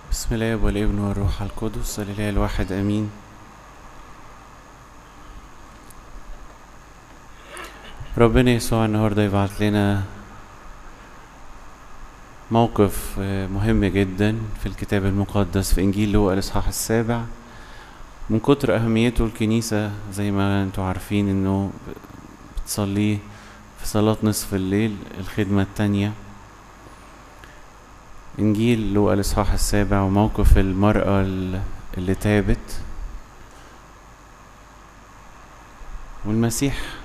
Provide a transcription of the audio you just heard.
بسم الله والابن والروح القدس الاله الواحد امين ربنا يسوع النهارده يبعت لنا موقف آه، مهم جدا في الكتاب المقدس في انجيل لوقا الاصحاح السابع من كتر اهميته الكنيسه زي ما انتوا عارفين انه بتصليه في صلاه نصف الليل الخدمه التانيه إنجيل لوقا الإصحاح السابع وموقف المرأة ال- اللي تابت والمسيح